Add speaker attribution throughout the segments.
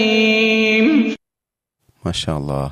Speaker 1: മാഷാ അല്ലാ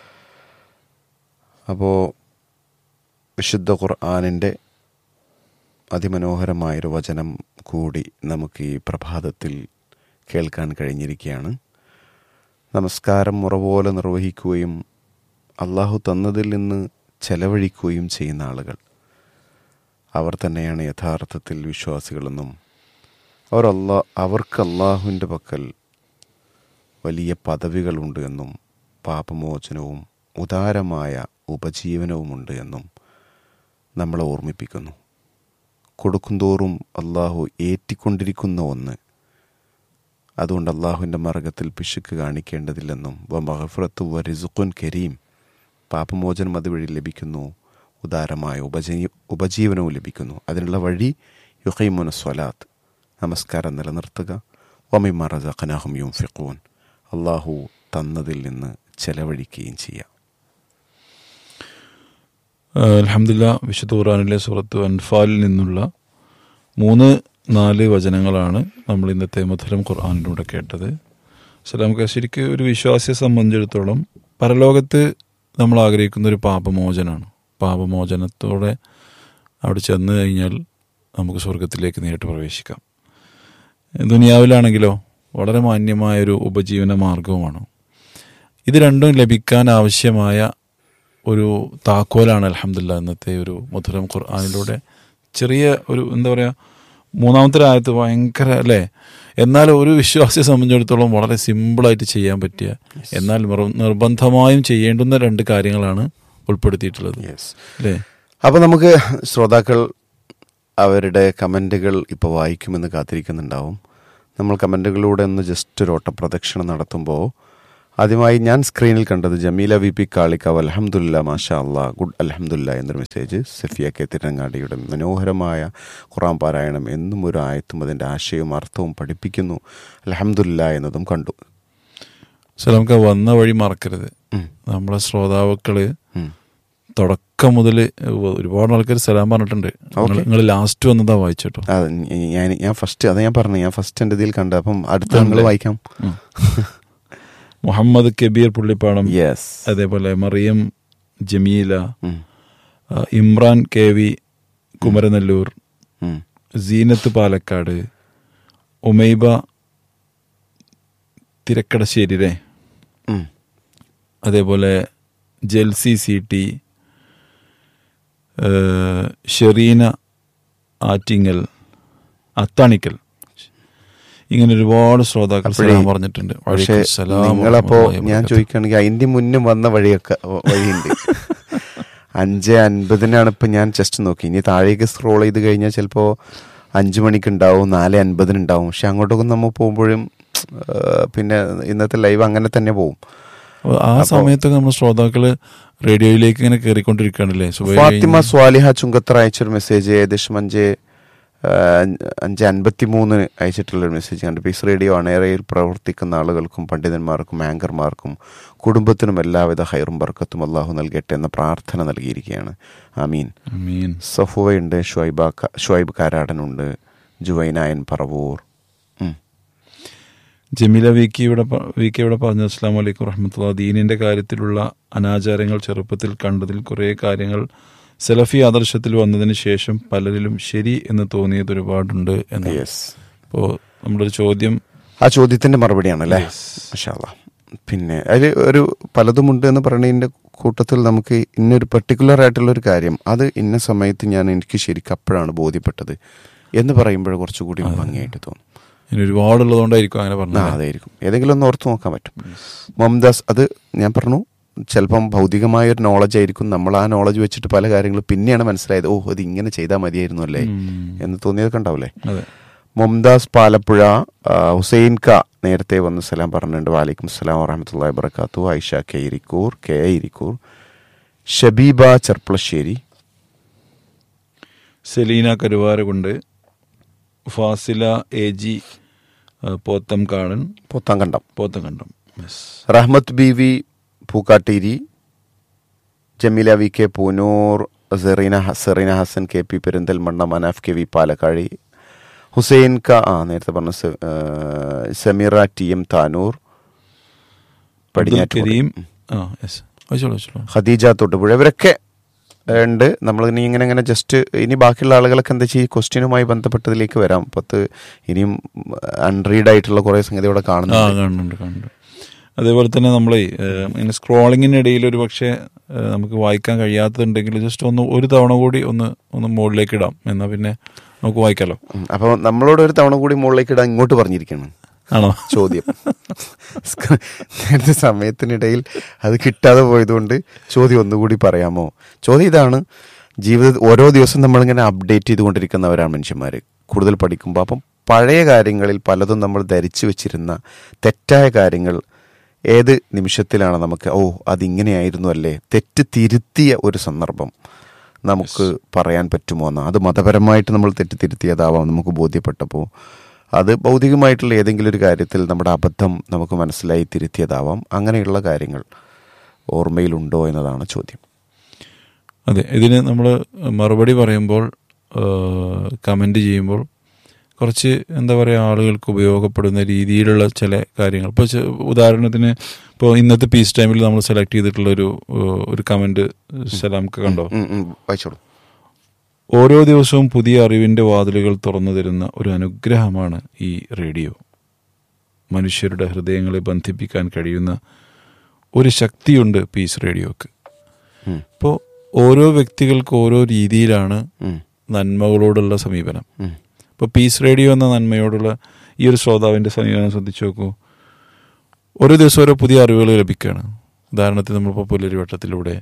Speaker 1: അപ്പോൾ വിശുദ്ധ ഖുർആാനിൻ്റെ അതിമനോഹരമായൊരു വചനം കൂടി നമുക്ക് ഈ പ്രഭാതത്തിൽ കേൾക്കാൻ കഴിഞ്ഞിരിക്കുകയാണ് നമസ്കാരം മുറപോലെ നിർവഹിക്കുകയും അള്ളാഹു തന്നതിൽ നിന്ന് ചെലവഴിക്കുകയും ചെയ്യുന്ന ആളുകൾ അവർ തന്നെയാണ് യഥാർത്ഥത്തിൽ വിശ്വാസികളെന്നും അവർ അല്ലാ അവർക്ക് അള്ളാഹുവിൻ്റെ പക്കൽ വലിയ പദവികളുണ്ട് എന്നും പാപമോചനവും ഉദാരമായ ഉപജീവനവുമുണ്ട് എന്നും നമ്മളെ ഓർമ്മിപ്പിക്കുന്നു കൊടുക്കുന്തോറും അള്ളാഹു ഏറ്റിക്കൊണ്ടിരിക്കുന്ന ഒന്ന് അതുകൊണ്ട് അള്ളാഹുവിൻ്റെ മാർഗത്തിൽ പിശുക്ക് കാണിക്കേണ്ടതില്ലെന്നും വ മഹഫറത്തു വ റിസുഖുൻ കരീം പാപമോചനം അതുവഴി ലഭിക്കുന്നു ഉദാരമായ ഉപജീ ഉപജീവനവും ലഭിക്കുന്നു അതിനുള്ള വഴി യുഹൈമുന സ്വലാത്ത് നമസ്കാരം നിലനിർത്തുക വമിമ റസഖനാഹും യും ഫിഖൂൻ അള്ളാഹു തന്നതിൽ നിന്ന് ചെലവഴിക്കുകയും ചെയ്യാം
Speaker 2: അലഹമില്ല വിശുദ്ധ ഖുറാനിലെ സുഹൃത്ത് അൻഫാലിൽ നിന്നുള്ള മൂന്ന് നാല് വചനങ്ങളാണ് നമ്മൾ ഇന്നത്തെ മധുരം ഖുർആാനിലൂടെ കേട്ടത് സലാമക്ക ശരിക്ക് ഒരു വിശ്വാസിയെ സംബന്ധിച്ചിടത്തോളം പരലോകത്ത് നമ്മൾ ആഗ്രഹിക്കുന്ന ഒരു പാപമോചനമാണ് പാപമോചനത്തോടെ അവിടെ ചെന്ന് കഴിഞ്ഞാൽ നമുക്ക് സ്വർഗത്തിലേക്ക് നേരിട്ട് പ്രവേശിക്കാം ദുനിയാവിലാണെങ്കിലോ വളരെ മാന്യമായൊരു ഉപജീവന മാർഗവുമാണ് ഇത് രണ്ടും ലഭിക്കാൻ ആവശ്യമായ ഒരു താക്കോലാണ് അലഹമില്ല ഇന്നത്തെ ഒരു മധുരം ഖുർആാനിലൂടെ ചെറിയ ഒരു എന്താ പറയുക മൂന്നാമത്തെ ആയത്ത് ഭയങ്കര അല്ലേ എന്നാൽ ഒരു വിശ്വാസിയെ സംബന്ധിച്ചിടത്തോളം വളരെ സിമ്പിളായിട്ട് ചെയ്യാൻ പറ്റിയ എന്നാൽ നിർ- നിർബന്ധമായും ചെയ്യേണ്ടുന്ന രണ്ട് കാര്യങ്ങളാണ് ഉൾപ്പെടുത്തിയിട്ടുള്ളത്
Speaker 1: യെസ്
Speaker 2: അല്ലേ
Speaker 1: അപ്പോൾ നമുക്ക് ശ്രോതാക്കൾ അവരുടെ കമൻറ്റുകൾ ഇപ്പോൾ വായിക്കുമെന്ന് കാത്തിരിക്കുന്നുണ്ടാവും നമ്മൾ കമൻറ്റുകളിലൂടെ ഒന്ന് ജസ്റ്റ് ഒരു ഓട്ടപ്രദക്ഷിണം നടത്തുമ്പോൾ ആദ്യമായി ഞാൻ സ്ക്രീനിൽ കണ്ടത് ജമീല വി പി കാളിക്കാവ് അലഹമുല്ല മാഷാ അള്ളാ ഗുഡ് അലഹമുല്ല എന്നൊരു മെസ്സേജ് സഫിയ കെ തിരങ്ങാടിയുടെ മനോഹരമായ ഖുറാൻ പാരായണം എന്നും ഒരു ആയത്തും അതിൻ്റെ ആശയവും അർത്ഥവും പഠിപ്പിക്കുന്നു അലഹമുല്ല എന്നതും കണ്ടു
Speaker 2: സലാമക്ക വന്ന വഴി മറക്കരുത്
Speaker 1: ഉം.
Speaker 2: നമ്മളെ ശ്രോതാക്കള്
Speaker 1: ഉം.
Speaker 2: തുടക്കം മുതൽ ഒരുപാട് ആൾക്കാർ സലാം പറഞ്ഞിട്ടുണ്ട് നിങ്ങൾ ലാസ്റ്റ് വന്നതാ വായിച്ചോട്ടോ
Speaker 1: അത് ഞാൻ ഞാൻ ഫസ്റ്റ് അതാ ഞാൻ പറഞ്ഞു ഞാൻ ഫസ്റ്റ് എൻ്റെ ഇതിൽ കണ്ടത് അപ്പം അടുത്ത നിങ്ങൾ വായിക്കാം
Speaker 2: ഉം. മുഹമ്മദ് കബീർ പുള്ളിപ്പാടം
Speaker 1: യെസ്
Speaker 2: അതേപോലെ മറിയം ജമീല ആ, ഇമ്രാൻ കെ വി കുമരനെല്ലൂർ സീനത്ത് പാലക്കാട് ഉമൈബ തിരക്കടശ്ശേരി അല്ലേ അതേപോലെ ജെൽസി സി ടി ഏഹ്, ഷെറീന ആറ്റിങ്ങൽ അത്താണിക്കൽ ഇങ്ങനെ ഒരുപാട് ശ്രോതാക്കൾ
Speaker 1: അപ്പോഴേ,
Speaker 2: സലാം പറഞ്ഞിട്ടുണ്ട്
Speaker 1: പക്ഷേ
Speaker 2: വഅലൈക്കും സലാം
Speaker 1: നിങ്ങളപ്പോ
Speaker 2: വറഹ്മത്തുള്ളാഹി
Speaker 1: ഞാൻ
Speaker 2: വബറകാതുഹു.
Speaker 1: ചോദിക്കുകയാണെങ്കിൽ അതിന്റെ മുന്നും വന്ന വഴിയൊക്കെ വ- വഴിയുണ്ട് അഞ്ച് അൻപതിനാണ് ഇപ്പൊ ഞാൻ ജസ്റ്റ് നോക്കി ഇനി താഴേക്ക് സ്ക്രോൾ ചെയ്ത് കഴിഞ്ഞാൽ ചിലപ്പോ അഞ്ചു മണിക്ക് ഉണ്ടാവും നാല് അൻപതിന് ഉണ്ടാവും പക്ഷെ അങ്ങോട്ടൊക്കെ നമ്മൾ പോകുമ്പോഴും ആ, പിന്നെ ഇന്നത്തെ ലൈവ് അങ്ങനെ തന്നെ പോകും
Speaker 2: അപ്പൊ ആ സമയത്തൊക്കെ നമ്മുടെ ശ്രോതാക്കള് റേഡിയോയിലേക്ക് ഇങ്ങനെ കയറിക്കൊണ്ടിരിക്കുകയാണല്ലേ സുബൈ
Speaker 1: ഫാത്തിമ സ്വാലിഹ ചുങ്കത്തറ അയച്ചൊരു മെസ്സേജ് ഏകദേശം അഞ്ച് ആ, അഞ്ച് അൻപത്തി മൂന്നിന് അയച്ചിട്ടുള്ളൊരു മെസ്സേജ് കണ്ട് പീസ് റേഡിയോ അണേറയിൽ പ്രവർത്തിക്കുന്ന ആളുകൾക്കും പണ്ഡിതന്മാർക്കും ആങ്കർമാർക്കും കുടുംബത്തിനും എല്ലാവിധ ഹൈറും ബർക്കത്തും അള്ളാഹു നൽകട്ടെ എന്ന പ്രാർത്ഥന നൽകിയിരിക്കുകയാണ് ആമീൻ
Speaker 2: മീൻ
Speaker 1: സഫുവയുണ്ട് ഷുഐബ ക- ഷുഐബ് കാരാടനുണ്ട് ജുവൈനായൻ പറവൂർ ഉം.
Speaker 2: ജമീല വി കെ ഇവിടെ പ- വി കെ ഇവിടെ പറഞ്ഞു അസ്ലാം വലൈക്കും റഹ്മത്തുള്ള ദീനിന്റെ കാര്യത്തിലുള്ള അനാചാരങ്ങൾ ചെറുപ്പത്തിൽ കണ്ടതിൽ കുറേ കാര്യങ്ങൾ സെലഫി ആദർശത്തിൽ വന്നതിന് ശേഷം പലരിലും ശരി എന്ന് തോന്നിയത് ഒരുപാടുണ്ട് എന്ന്
Speaker 1: യെസ്
Speaker 2: അപ്പോൾ നമ്മുടെ ഒരു ചോദ്യം
Speaker 1: ആ ചോദ്യത്തിന്റെ മറുപടിയാണ് അല്ലേ മഷാല്ല പിന്നെ അതിൽ ഒരു പലതുമുണ്ട് എന്ന് പറയുന്നതിന്റെ കൂട്ടത്തിൽ നമുക്ക് ഇന്നൊരു പെർട്ടിക്കുലർ ആയിട്ടുള്ള ഒരു കാര്യം അത് ഇന്ന സമയത്ത് ഞാൻ എനിക്ക് ശരിക്കും അപ്പോഴാണ് ബോധ്യപ്പെട്ടത് എന്ന് പറയുമ്പോൾ കുറച്ചുകൂടി ഭംഗിയായിട്ട് തോന്നും
Speaker 2: ഇനി ഒരുപാടുള്ളതുകൊണ്ടായിരിക്കും അങ്ങനെ
Speaker 1: ആ
Speaker 2: പറഞ്ഞത്
Speaker 1: അതായിരിക്കും ഏതെങ്കിലും ഒന്ന് ഓർത്ത് നോക്കാൻ പറ്റും മംദാസ് അത് ഞാൻ പറഞ്ഞു ചിലപ്പം ഭൗതികമായ ഒരു നോളജ് ആയിരിക്കും നമ്മൾ ആ നോളജ് വെച്ചിട്ട് പല കാര്യങ്ങളും പിന്നെയാണ് മനസ്സിലായത് ഓ അത് ഇങ്ങനെ ചെയ്താൽ മതിയായിരുന്നു അല്ലേ എന്ന് തോന്നിയതൊക്കെ ഉണ്ടാവില്ലേ
Speaker 2: അതെ
Speaker 1: മുംതാസ് പാലപ്പുഴ ആ, ഹുസൈൻ ക നേരത്തെ വന്ന് സലാം പറഞ്ഞിട്ടുണ്ട് വാലിക്കും സലാം വറഹമത്തല്ലാ വബർക്കാത്തു Aisha K Irikkur K A Irikkur Shabeeba Cherpulassery
Speaker 2: Seleena Karuvarakundu Fasila A G Potham Kadan
Speaker 1: Pothankandam
Speaker 2: Potham Kandam yes
Speaker 1: Rahmath B V Pookkatteri Jameela V K Poonoor Sereena ഹ- Sereena Hasan K P Perinthalmanna Manaf K V Palakkazhi Hussain ക ആ നേരത്തെ പറഞ്ഞ സെ- ആ, സമീറ ടി എം താനൂർ പടിഞ്ഞാറ്റുമുറി.
Speaker 2: കരീം ആ യെസ് വായിച്ചോളൂ വായിച്ചോളൂ
Speaker 1: ഖദീജ തൊട്ടുപുഴ ഇവരൊക്കെ ഉണ്ട് നമ്മൾ ഇനി ഇങ്ങനെ ഇങ്ങനെ ജസ്റ്റ് ഇനി ബാക്കിയുള്ള ആളുകളൊക്കെ എന്താ വെച്ചാൽ ഈ ക്വസ്റ്റ്യനുമായി ബന്ധപ്പെട്ടതിലേക്ക് വരാം പത്ത് ഇനിയും അൺറീഡ് ആയിട്ടുള്ള കുറേ സംഗതി ഇവിടെ
Speaker 2: ആ
Speaker 1: കാണുന്നുണ്ട്
Speaker 2: കാണുന്നുണ്ട് കാണുന്നുണ്ട് അതേപോലെ തന്നെ നമ്മൾ ഇങ്ങനെ സ്ക്രോളിങ്ങിനിടയിൽ ഒരു പക്ഷേ ഏഹ്, നമുക്ക് വായിക്കാൻ കഴിയാത്തതുണ്ടെങ്കിൽ ജസ്റ്റ് ഒന്ന് ഒരു തവണ കൂടി ഒന്ന് ഒന്ന് മുകളിലേക്ക് ഇടാം എന്നാൽ പിന്നെ നമുക്ക് വായിക്കാമല്ലോ
Speaker 1: ഉം. അപ്പോൾ നമ്മളോട് ഒരു തവണ കൂടി മുകളിലേക്ക് ഇടാൻ ഇങ്ങോട്ട് പറഞ്ഞിരിക്കുകയാണ്
Speaker 2: ആണോ
Speaker 1: ചോദ്യം നേരത്തെ സമയത്തിനിടയിൽ അത് കിട്ടാതെ പോയതുകൊണ്ട് ചോദ്യം ഒന്നുകൂടി പറയാമോ ചോദ്യം ഇതാണ് ജീവിത ഓരോ ദിവസം നമ്മളിങ്ങനെ അപ്ഡേറ്റ് ചെയ്തുകൊണ്ടിരിക്കുന്നവരാണ് മനുഷ്യന്മാർ കൂടുതൽ പഠിക്കുമ്പോൾ അപ്പം പഴയ കാര്യങ്ങളിൽ പലതും നമ്മൾ ധരിച്ചു വെച്ചിരുന്ന തെറ്റായ കാര്യങ്ങൾ ഏത് നിമിഷത്തിലാണ് നമുക്ക് ഓ അതിങ്ങനെയായിരുന്നു അല്ലേ തെറ്റ് തിരുത്തിയ ഒരു സന്ദർഭം നമുക്ക് പറയാൻ പറ്റുമോ എന്ന് അത് മതപരമായിട്ട് നമ്മൾ തെറ്റ് തിരുത്തിയതാവാം നമുക്ക് ബോധ്യപ്പെട്ടപ്പോൾ അത് ഭൗതികമായിട്ടുള്ള ഏതെങ്കിലും ഒരു കാര്യത്തിൽ നമ്മുടെ അബദ്ധം നമുക്ക് മനസ്സിലായി തിരുത്തിയതാവാം അങ്ങനെയുള്ള കാര്യങ്ങൾ ഓർമ്മയിലുണ്ടോ എന്നതാണ് ചോദ്യം
Speaker 2: അതെ ഇതിന് നമ്മൾ മറുപടി പറയുമ്പോൾ കമൻ്റ് ചെയ്യുമ്പോൾ കുറച്ച് എന്താ പറയുക ആളുകൾക്ക് ഉപയോഗപ്പെടുന്ന രീതിയിലുള്ള ചില കാര്യങ്ങൾ ഇപ്പോൾ ഉദാഹരണത്തിന് ഇപ്പോൾ ഇന്നത്തെ പീസ് ടൈമിൽ നമ്മൾ സെലക്ട് ചെയ്തിട്ടുള്ള ഒരു ഏഹ്, ഒരു കമൻറ്റ് സലാംക്ക് കണ്ടോ
Speaker 1: ഉം, ഉം, വായിച്ചോളൂ
Speaker 2: ഓരോ ദിവസവും പുതിയ അറിവിൻ്റെ വാതിലുകൾ തുറന്നു തരുന്ന ഒരു അനുഗ്രഹമാണ് ഈ റേഡിയോ മനുഷ്യരുടെ ഹൃദയങ്ങളെ ബന്ധിപ്പിക്കാൻ കഴിയുന്ന ഒരു ശക്തിയുണ്ട് പീസ് റേഡിയോക്ക്
Speaker 1: ഉം,
Speaker 2: ഇപ്പോൾ ഓരോ വ്യക്തികൾക്ക് ഓരോ രീതിയിലാണ്
Speaker 1: ഉം,
Speaker 2: നന്മകളോടുള്ള സമീപനം
Speaker 1: ഉം,
Speaker 2: ഇപ്പോൾ പീസ് റേഡിയോ എന്ന നന്മയോടുള്ള ഈ ഒരു ശ്രോതാവിൻ്റെ സമീപനം ശ്രദ്ധിച്ചു നോക്കൂ ഓരോ ദിവസം ഓരോ പുതിയ അറിവുകൾ ലഭിക്കുകയാണ് ഉദാഹരണത്തിന് നമ്മളിപ്പോൾ പുലരിവട്ടത്തിലൂടെ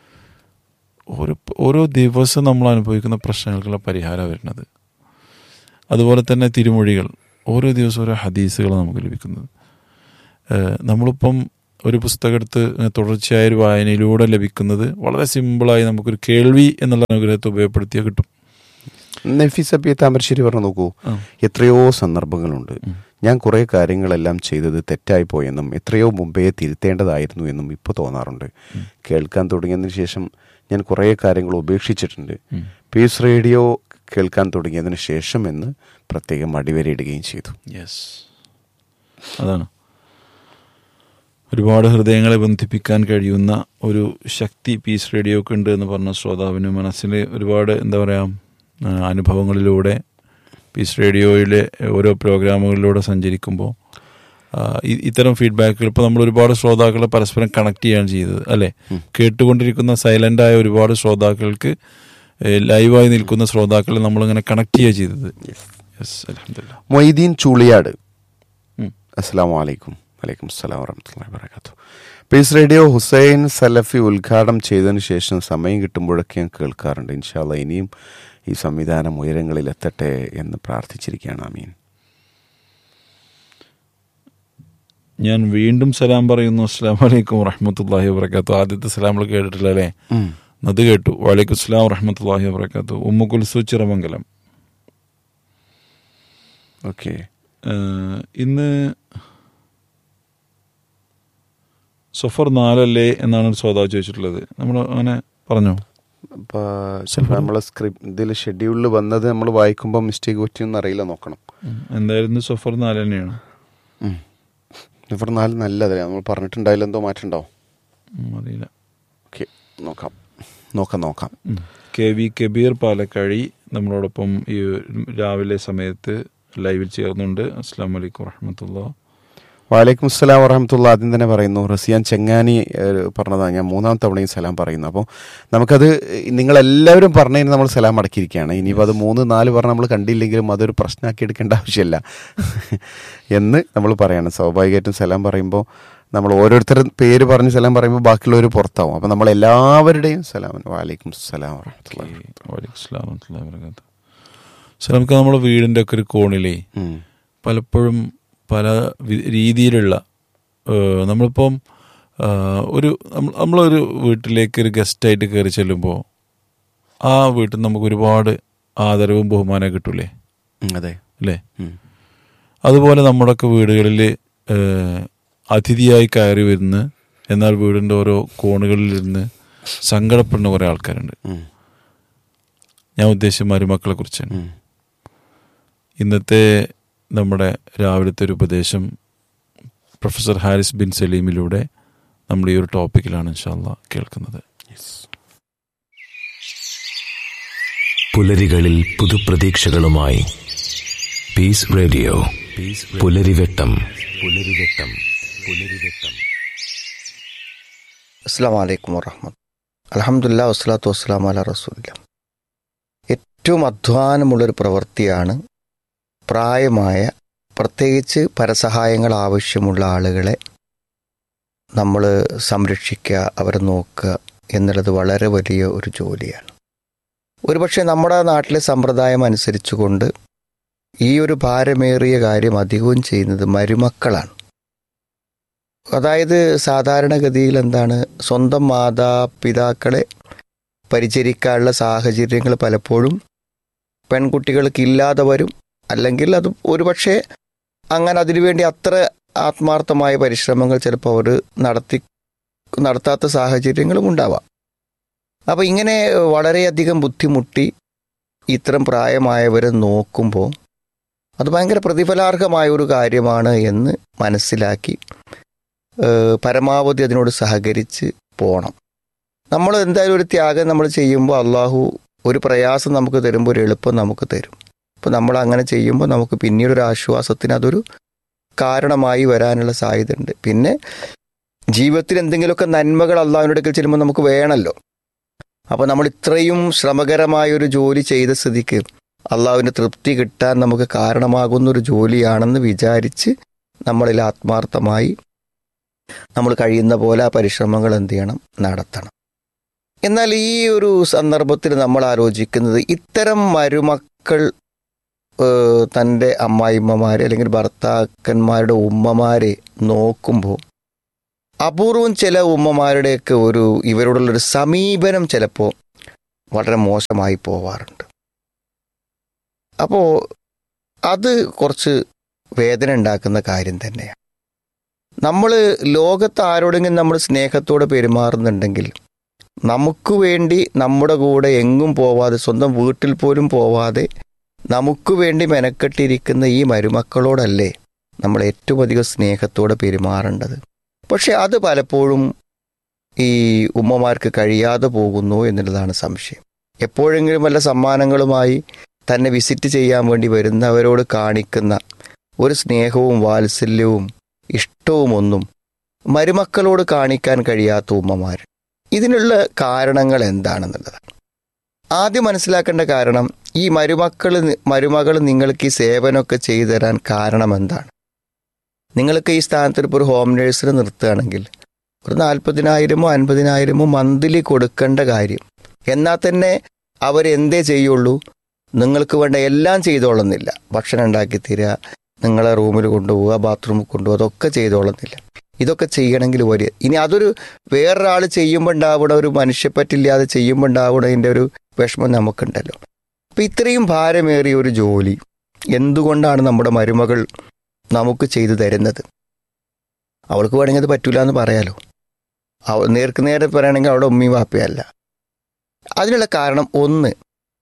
Speaker 2: ഓരോ ഓരോ ദിവസം നമ്മൾ അനുഭവിക്കുന്ന പ്രശ്നങ്ങൾക്കുള്ള പരിഹാരം വരുന്നത് അതുപോലെ തന്നെ തിരുമൊഴികൾ ഓരോ ദിവസവും ഓരോ ഹദീസുകൾ നമുക്ക് ലഭിക്കുന്നത് ഏഹ് നമ്മളിപ്പം ഒരു പുസ്തകം എടുത്ത് തുടർച്ചയായ ഒരു വായനയിലൂടെ ലഭിക്കുന്നത് വളരെ സിമ്പിളായി നമുക്കൊരു കേൾവി എന്നുള്ള അനുഗ്രഹത്തെ ഉപയോഗപ്പെടുത്തിയാൽ കിട്ടും
Speaker 1: നഫീസ പി താമരശ്ശേരി പറഞ്ഞു നോക്കൂ
Speaker 2: ആ.
Speaker 1: എത്രയോ സന്ദർഭങ്ങളുണ്ട് ഞാൻ കുറേ കാര്യങ്ങളെല്ലാം ചെയ്തത് തെറ്റായി പോയെന്നും എത്രയോ മുമ്പേ തിരുത്തേണ്ടതായിരുന്നു എന്നും ഇപ്പോൾ തോന്നാറുണ്ട് കേൾക്കാൻ തുടങ്ങിയതിന് ശേഷം ഞാൻ കുറേ കാര്യങ്ങൾ ഉപേക്ഷിച്ചിട്ടുണ്ട്
Speaker 2: ഉം.
Speaker 1: പീസ് റേഡിയോ കേൾക്കാൻ തുടങ്ങിയതിന് ശേഷം എന്ന് പ്രത്യേകം അടിവരയിടുകയും ചെയ്തു
Speaker 2: യെസ് അതാണ് ഒരുപാട് ഹൃദയങ്ങളെ ബന്ധിപ്പിക്കാൻ കഴിയുന്ന ഒരു ശക്തി പീസ് റേഡിയോക്ക് ഉണ്ട് എന്ന് പറഞ്ഞ ശ്രോതാവിന് മനസ്സിൽ ഒരുപാട് എന്താ പറയുക അനുഭവങ്ങളിലൂടെ പീസ് റേഡിയോയിലെ ഓരോ പ്രോഗ്രാമുകളിലൂടെ സഞ്ചരിക്കുമ്പോൾ ആ, ഇ- ഇത്തരം ഫീഡ്ബാക്കുകൾ ഇപ്പോൾ നമ്മൾ ഒരുപാട് ശ്രോതാക്കളെ പരസ്പരം കണക്ട് ചെയ്യാണ് ചെയ്തത് അല്ലേ കേട്ടുകൊണ്ടിരിക്കുന്ന സൈലൻ്റ് ആയ ഒരുപാട് ശ്രോതാക്കൾക്ക് ഏഹ്, ലൈവായി നിൽക്കുന്ന ശ്രോതാക്കളെ നമ്മളിങ്ങനെ കണക്ട് ചെയ്യുക ചെയ്തത് യെസ് അലഹമില്ല
Speaker 1: മൊയ്തീൻ ചൂളിയാട്
Speaker 2: ഉം.
Speaker 1: അസ്സാം വലൈക്കും വലൈക്കും അസ്സലാം വറഹമത്തുള്ള വാബർക്കാത്തു പീസ് റേഡിയോ ഹുസൈൻ സലഫി ഉദ്ഘാടനം ചെയ്തതിന് ശേഷം സമയം കിട്ടുമ്പോഴൊക്കെ ഞാൻ കേൾക്കാറുണ്ട് ഇൻഷാല്ല ഇനിയും ഈ സംവിധാനം ഉയരങ്ങളിൽ എത്തട്ടെ എന്ന് പ്രാർത്ഥിച്ചിരിക്കുകയാണ് അമീൻ
Speaker 2: ഞാൻ വീണ്ടും സലാം പറയുന്നു അസ്സാം വലൈക്കും വറഹമത്തല്ലാഹി വബർക്കാത്തു ആദ്യത്തെ സലാം നമ്മൾ കേട്ടിട്ടില്ല അല്ലേ അത് കേട്ടു വലൈക്കും അസ്സലാം വറഹമത്തല്ലാഹി വബർക്കാത്തു ഉമ്മ കുൽസു ചിറമംഗലം
Speaker 1: ഓക്കെ
Speaker 2: ഏഹ്, ഇന്ന് സഫർ നാലല്ലേ എന്നാണ് ഒരു ശ്രോതാവ് ചോദിച്ചിട്ടുള്ളത് നമ്മൾ അങ്ങനെ പറഞ്ഞോ
Speaker 1: അപ്പോൾ നമ്മളെ സ്ക്രിപ്റ്റ് ഇതിൽ ഷെഡ്യൂളിൽ വന്നത് നമ്മൾ വായിക്കുമ്പോൾ മിസ്റ്റേക്ക് പറ്റിയൊന്നും അറിയില്ല നോക്കണം
Speaker 2: ഉം. എന്തായിരുന്നു സഫർ നാല് തന്നെയാണ്
Speaker 1: ഇവർ നാല് നല്ലതല്ലേ നമ്മൾ പറഞ്ഞിട്ടുണ്ടായില്ല എന്തോ മാറ്റമുണ്ടാവും
Speaker 2: ഉം, അറിയില്ല
Speaker 1: ഓക്കെ നോക്കാം നോക്കാം നോക്കാം
Speaker 2: ഉം. കെ വി കബീർ പാലക്കാഴി നമ്മളോടൊപ്പം ഈ രാവിലെ സമയത്ത് ലൈവിൽ ചേർന്നുണ്ട് അസ്സാം വലൈക്കും വറഹമത്തുള്ള
Speaker 1: വാലൈക്കും അസ്സലാം വറഹമത്തുള്ള ആദ്യം തന്നെ പറയുന്നു റസിയാൻ ചെങ്ങാനി ഏഹ്, പറഞ്ഞതാണ് ഞാൻ മൂന്നാം തവണയും സലാം പറയുന്നു അപ്പോൾ നമുക്കത് നിങ്ങളെല്ലാവരും പറഞ്ഞതിന് നമ്മൾ സലാം അടക്കിയിരിക്കുകയാണ് ഇനിയിപ്പോൾ അത് മൂന്ന് നാല് പറഞ്ഞ് നമ്മൾ കണ്ടില്ലെങ്കിലും അതൊരു പ്രശ്നമാക്കി എടുക്കേണ്ട ആവശ്യമില്ല എന്ന് നമ്മൾ പറയണം സ്വാഭാവികമായിട്ടും സലാം പറയുമ്പോൾ നമ്മൾ ഓരോരുത്തരും പേര് പറഞ്ഞ് സലാം പറയുമ്പോൾ ബാക്കിയുള്ളവർ പുറത്താവും അപ്പോൾ നമ്മൾ എല്ലാവരുടെയും സലാം വാലൈക്കും അസ്സലാം വറഹമത്തുള്ള
Speaker 2: വലൈക്കും സ്ലാം വറഹ്മത്തുള്ളാഹി വബറകാതുഹു. സർ നമുക്ക് നമ്മുടെ വീടിൻ്റെ ഒക്കെ ഒരു കോണിലേ
Speaker 1: ഉം.
Speaker 2: പലപ്പോഴും പല വി- രീതിയിലുള്ള ഏഹ്, നമ്മളിപ്പം ഏഹ്, ഒരു നമ്മൾ- നമ്മളൊരു വീട്ടിലേക്ക് ഒരു ഗസ്റ്റായിട്ട് കയറി ചെല്ലുമ്പോൾ ആ വീട്ടിൽ നിന്ന് നമുക്ക് ഒരുപാട് ആദരവും ബഹുമാനവും കിട്ടൂലേ
Speaker 1: ഉം, അതെ
Speaker 2: അല്ലേ
Speaker 1: ഉം.
Speaker 2: അതുപോലെ നമ്മുടെയൊക്കെ വീടുകളിൽ അതിഥിയായി കയറി വരുന്ന എന്നാൽ വീടിൻ്റെ ഓരോ കോണുകളിലിരുന്ന് സങ്കടപ്പെടുന്ന കുറേ ആൾക്കാരുണ്ട്
Speaker 1: ഉം.
Speaker 2: ഞാൻ ഉദ്ദേശിച്ച മരുമക്കളെ കുറിച്ചാണ്
Speaker 1: ഉം.
Speaker 2: ഇന്നത്തെ നമ്മുടെ രാവിലത്തെ ഒരു ഉപദേശം പ്രൊഫസർ ഹാരിസ് ബിൻ സലീമിലൂടെ നമ്മൾ ഈ ഒരു ടോപ്പിക്കിലാണ് ഇൻഷാല്ല കേൾക്കുന്നത്
Speaker 3: പുലരികളിൽ പുതുപ്രതീക്ഷകളുമായി പീസ് റേഡിയോ പുലരിവെട്ടം പുലരിവെട്ടം പുലരിവെട്ടം
Speaker 4: അസ്സാം വലൈക്കും വറഹമത്ത് അലഹമുല്ല വസ്സലാത്തു വസ്സലാം അല റസൂല്ല ഏറ്റവും അധ്വാനമുള്ളൊരു പ്രവൃത്തിയാണ് പ്രായമായ പ്രത്യേകിച്ച് പരസഹായങ്ങൾ ആവശ്യമുള്ള ആളുകളെ നമ്മൾ സംരക്ഷിക്കുക അവരെ നോക്കുക എന്നുള്ളത് വളരെ വലിയ ഒരു ജോലിയാണ് ഒരുപക്ഷെ നമ്മുടെ നാട്ടിലെ സമ്പ്രദായം അനുസരിച്ചുകൊണ്ട് ഈ ഒരു ഭാരമേറിയ കാര്യം അധികവും ചെയ്യുന്നത് മരുമക്കളാണ് അതായത് സാധാരണഗതിയിൽ എന്താണ് സ്വന്തം മാതാപിതാക്കളെ പരിചരിക്കാനുള്ള സാഹചര്യങ്ങൾ പലപ്പോഴും പെൺകുട്ടികൾക്ക് ഇല്ലാതെ വരും അല്ലെങ്കിൽ അത് ഒരുപക്ഷെ അങ്ങനെ അതിനുവേണ്ടി അത്ര ആത്മാർത്ഥമായ പരിശ്രമങ്ങൾ ചിലപ്പോൾ അവർ നടത്തി നടത്താത്ത സാഹചര്യങ്ങളും ഉണ്ടാവാം അപ്പോൾ ഇങ്ങനെ വളരെയധികം ബുദ്ധിമുട്ടി ഇത്തരം പ്രായമായവരെ നോക്കുമ്പോൾ അത് ഭയങ്കര പ്രതിഫലാർഹമായ ഒരു കാര്യമാണ് എന്ന് മനസ്സിലാക്കി ഏഹ് പരമാവധി അതിനോട് സഹകരിച്ച് പോകണം നമ്മൾ എന്തായാലും ഒരു ത്യാഗം നമ്മൾ ചെയ്യുമ്പോൾ അള്ളാഹു ഒരു പ്രയാസം നമുക്ക് തരുമ്പോൾ ഒരു എളുപ്പം നമുക്ക് തരും അപ്പോൾ നമ്മൾ അങ്ങനെ ചെയ്യുമ്പോൾ നമുക്ക് പിന്നീട് ഒരു ആശ്വാസത്തിന് അതൊരു കാരണമായി വരാനുള്ള സാധ്യതയുണ്ട് പിന്നെ ജീവിതത്തിൽ എന്തെങ്കിലുമൊക്കെ നന്മകൾ അള്ളാഹുവിൻ്റെ അടുക്കൽ ചെല്ലുമ്പോൾ നമുക്ക് വേണമല്ലോ അപ്പോൾ നമ്മൾ ഇത്രയും ശ്രമകരമായ ഒരു ജോലി ചെയ്ത സ്ഥിതിക്ക് അള്ളാഹുവിൻ്റെ തൃപ്തി കിട്ടാൻ നമുക്ക് കാരണമാകുന്ന ഒരു ജോലിയാണെന്ന് വിചാരിച്ച് നമ്മളിൽ ആത്മാർത്ഥമായി നമ്മൾ കഴിയുന്ന പോലെ ആ പരിശ്രമങ്ങൾ എന്ത് ചെയ്യണം നടത്തണം എന്നാൽ ഈ ഒരു സന്ദർഭത്തിൽ നമ്മൾ ആലോചിക്കുന്നത് ഇത്തരം മരുമക്കൾ ഏഹ്, തൻ്റെ അമ്മായിമ്മമാരെ അല്ലെങ്കിൽ ഭർത്താക്കന്മാരുടെ ഉമ്മമാരെ നോക്കുമ്പോൾ അപൂർവം ചില ഉമ്മമാരുടെയൊക്കെ ഒരു ഇവരോടുള്ളൊരു സമീപനം ചിലപ്പോൾ വളരെ മോശമായി പോവാറുണ്ട് അപ്പോൾ അത് കുറച്ച് വേദന ഉണ്ടാക്കുന്ന കാര്യം തന്നെയാണ് നമ്മൾ ലോകത്ത് ആരോടെങ്കിലും നമ്മൾ സ്നേഹത്തോടെ പെരുമാറുന്നുണ്ടെങ്കിൽ നമുക്ക് വേണ്ടി നമ്മുടെ കൂടെ എങ്ങും പോവാതെ സ്വന്തം വീട്ടിൽ പോലും പോവാതെ നമുക്ക് വേണ്ടി മെനക്കെട്ടിരിക്കുന്ന ഈ മരുമക്കളോടല്ലേ നമ്മൾ ഏറ്റവും അധികം സ്നേഹത്തോടെ പെരുമാറേണ്ടത് പക്ഷെ അത് പലപ്പോഴും ഈ ഉമ്മമാർക്ക് കഴിയാതെ പോകുന്നു എന്നുള്ളതാണ് സംശയം എപ്പോഴെങ്കിലും വല്ല സമ്മാനങ്ങളുമായി തന്നെ വിസിറ്റ് ചെയ്യാൻ വേണ്ടി വരുന്നവരോട് കാണിക്കുന്ന ഒരു സ്നേഹവും വാത്സല്യവും ഇഷ്ടവും ഒന്നും മരുമക്കളോട് കാണിക്കാൻ കഴിയാത്ത ഉമ്മമാർ ഇതിനുള്ള കാരണങ്ങൾ എന്താണെന്നുള്ളതാണ് ആദ്യം മനസ്സിലാക്കേണ്ട കാരണം ഈ മരുമക്കൾ മരുമകൾ നിങ്ങൾക്ക് ഈ സേവനമൊക്കെ ചെയ്തു തരാൻ കാരണം എന്താണ് നിങ്ങൾക്ക് ഈ സ്ഥാനത്ത് ഇപ്പോൾ ഒരു ഹോം നേഴ്സിനെ നിർത്തുകയാണെങ്കിൽ ഒരു നാൽപ്പതിനായിരമോ അൻപതിനായിരമോ മന്ത്ലി കൊടുക്കേണ്ട കാര്യം എന്നാൽ തന്നെ അവരെന്തേ ചെയ്യുള്ളൂ നിങ്ങൾക്ക് വേണ്ട എല്ലാം ചെയ്തോളുന്നില്ല ഭക്ഷണം ഉണ്ടാക്കി തരിക നിങ്ങളെ റൂമിൽ കൊണ്ടുപോവുക ബാത്റൂമിൽ കൊണ്ടുപോകുക അതൊക്കെ ചെയ്തോളുന്നില്ല ഇതൊക്കെ ചെയ്യണമെങ്കിൽ വലിയ ഇനി അതൊരു വേറൊരാൾ ചെയ്യുമ്പോൾ ഉണ്ടാവുന്ന ഒരു മനുഷ്യപ്പറ്റില്ലാതെ ചെയ്യുമ്പോൾ ഉണ്ടാവുന്നതിൻ്റെ ഒരു വിഷമം നമുക്കുണ്ടല്ലോ അപ്പം ഇത്രയും ഭാരമേറിയ ഒരു ജോലി എന്തുകൊണ്ടാണ് നമ്മുടെ മരുമകൾ നമുക്ക് ചെയ്തു തരുന്നത് അവൾക്ക് വേണമെങ്കിൽ അത് പറ്റൂല എന്ന് പറയാലോ അവ നേർക്ക് നേരെ പറയുകയാണെങ്കിൽ അവിടെ ഉമ്മയും വാപ്പയല്ല അതിനുള്ള കാരണം ഒന്ന്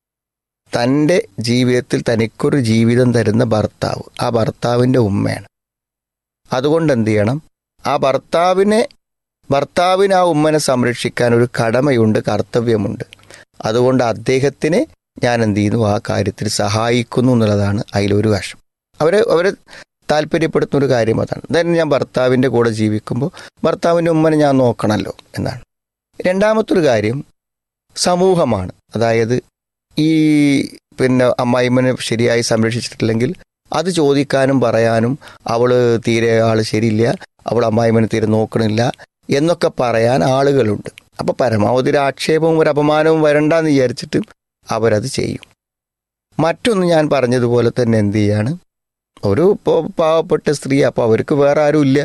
Speaker 4: തൻ്റെ ജീവിതത്തിൽ തനിക്കൊരു ജീവിതം തരുന്ന ഭർത്താവ് ആ ഭർത്താവിൻ്റെ ഉമ്മയാണ് അതുകൊണ്ട് എന്ത് ചെയ്യണം ആ ഭർത്താവിനെ ഭർത്താവിന് ആ ഉമ്മനെ സംരക്ഷിക്കാൻ ഒരു കടമയുണ്ട് കർത്തവ്യമുണ്ട് അതുകൊണ്ട് അദ്ദേഹത്തിനെ ഞാൻ എന്ത് ചെയ്യുന്നു ആ കാര്യത്തിൽ സഹായിക്കുന്നു എന്നുള്ളതാണ് അതിലൊരു വശം അവരെ അവരെ താല്പര്യപ്പെടുത്തുന്ന ഒരു കാര്യം അതാണ് then ഞാൻ ഭർത്താവിൻ്റെ കൂടെ ജീവിക്കുമ്പോൾ ഭർത്താവിൻ്റെ ഉമ്മനെ ഞാൻ നോക്കണമല്ലോ എന്നാണ് രണ്ടാമത്തൊരു കാര്യം സമൂഹമാണ് അതായത് ഈ പിന്നെ അമ്മായിമ്മനെ ശരിയായി സംരക്ഷിച്ചിട്ടില്ലെങ്കിൽ അത് ചോദിക്കാനും പറയാനും അവൾ തീരെ ആൾ ശരിയില്ല അവൾ അമ്മായിമ്മനെ തീരെ നോക്കണില്ല എന്നൊക്കെ പറയാൻ ആളുകളുണ്ട് അപ്പോൾ പരമാവധി ഒരു ആക്ഷേപവും ഒരു അപമാനവും വരണ്ടെന്ന് വിചാരിച്ചിട്ട് അവരത് ചെയ്യും മറ്റൊന്ന് ഞാൻ പറഞ്ഞതുപോലെ തന്നെ എന്ത് ചെയ്യാണ് ഒരു ഇപ്പോൾ പാവപ്പെട്ട സ്ത്രീ അപ്പോൾ അവർക്ക് വേറെ ആരും ഇല്ല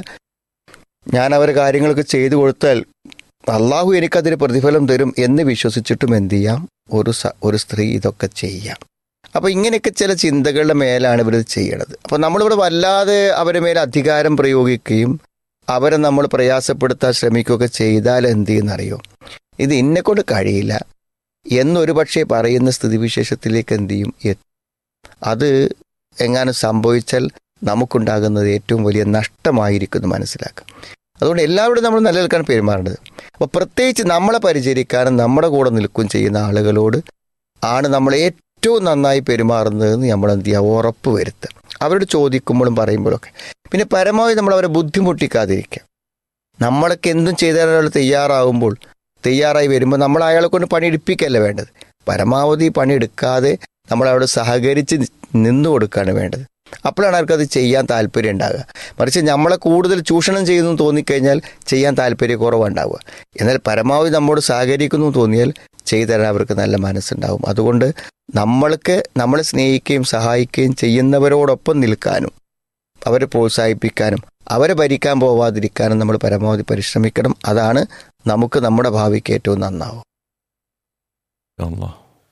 Speaker 4: ഞാൻ അവർ കാര്യങ്ങളൊക്കെ ചെയ്തു കൊടുത്താൽ അള്ളാഹു എനിക്കതിന് പ്രതിഫലം തരും എന്ന് വിശ്വസിച്ചിട്ടും എന്ത് ചെയ്യാം ഒരു സ- ഒരു സ്ത്രീ ഇതൊക്കെ ചെയ്യാം അപ്പോൾ ഇങ്ങനെയൊക്കെ ചില ചിന്തകളുടെ മേലാണ് ഇവരിത് ചെയ്യണത് അപ്പോൾ നമ്മളിവിടെ വല്ലാതെ അവരെ മേലെ അധികാരം പ്രയോഗിക്കുകയും അവരെ നമ്മൾ പ്രയാസപ്പെടുത്താൻ ശ്രമിക്കുകയൊക്കെ ചെയ്താൽ എന്ത് ചെയ്യുന്നറിയോ ഇത് ഇന്നെ കൊണ്ട് കഴിയില്ല എന്നൊരു പക്ഷേ പറയുന്ന സ്ഥിതിവിശേഷത്തിലേക്ക് എന്ത് ചെയ്യും എത്തും അത് എങ്ങാനും സംഭവിച്ചാൽ നമുക്കുണ്ടാകുന്നത് ഏറ്റവും വലിയ നഷ്ടമായിരിക്കുന്നു മനസ്സിലാക്കുക അതുകൊണ്ട് എല്ലാവരോടും നമ്മൾ നിലനിൽക്കാൻ പെരുമാറേണ്ടത് അപ്പോൾ പ്രത്യേകിച്ച് നമ്മളെ പരിചരിക്കാനും നമ്മുടെ കൂടെ നിൽക്കുകയും ചെയ്യുന്ന ആളുകളോട് ആണ് നമ്മൾ ഏറ്റവും നന്നായി പെരുമാറുന്നതെന്ന് നമ്മൾ എന്ത് ചെയ്യുക ഉറപ്പ് വരുത്തുക അവരോട് ചോദിക്കുമ്പോഴും പറയുമ്പോഴൊക്കെ പിന്നെ പരമാവധി നമ്മൾ അവരെ ബുദ്ധിമുട്ടിക്കാതിരിക്കുക നമ്മളൊക്കെ എന്തും ചെയ്തു തരാൻ തയ്യാറാവുമ്പോൾ തയ്യാറായി വരുമ്പോൾ നമ്മൾ അയാളെ കൊണ്ട് പണിയെടുപ്പിക്കല്ല വേണ്ടത് പരമാവധി പണിയെടുക്കാതെ നമ്മൾ അവിടെ സഹകരിച്ച് നിന്നു കൊടുക്കുകയാണ് വേണ്ടത് അപ്പോഴാണ് അവർക്കത് ചെയ്യാൻ താല്പര്യം ഉണ്ടാകുക മറിച്ച് നമ്മളെ കൂടുതൽ ചൂഷണം ചെയ്യുന്നു തോന്നിക്കഴിഞ്ഞാൽ ചെയ്യാൻ താല്പര്യക്കുറവുണ്ടാവുക എന്നാൽ പരമാവധി നമ്മോട് സഹകരിക്കുന്നു തോന്നിയാൽ ചെയ്തു തരാൻ അവർക്ക് നല്ല മനസ്സുണ്ടാവും അതുകൊണ്ട് നമ്മൾക്ക് നമ്മളെ സ്നേഹിക്കുകയും സഹായിക്കുകയും ചെയ്യുന്നവരോടൊപ്പം നിൽക്കാനും അവരെ പ്രോത്സാഹിപ്പിക്കാനും അവരെ ഭരിക്കാൻ പോവാതിരിക്കാനും നമ്മൾ പരമാവധി പരിശ്രമിക്കണം അതാണ് നമുക്ക് നമ്മുടെ ഭാവിക്ക് ഏറ്റവും നന്നാവും
Speaker 2: അല്ലാ.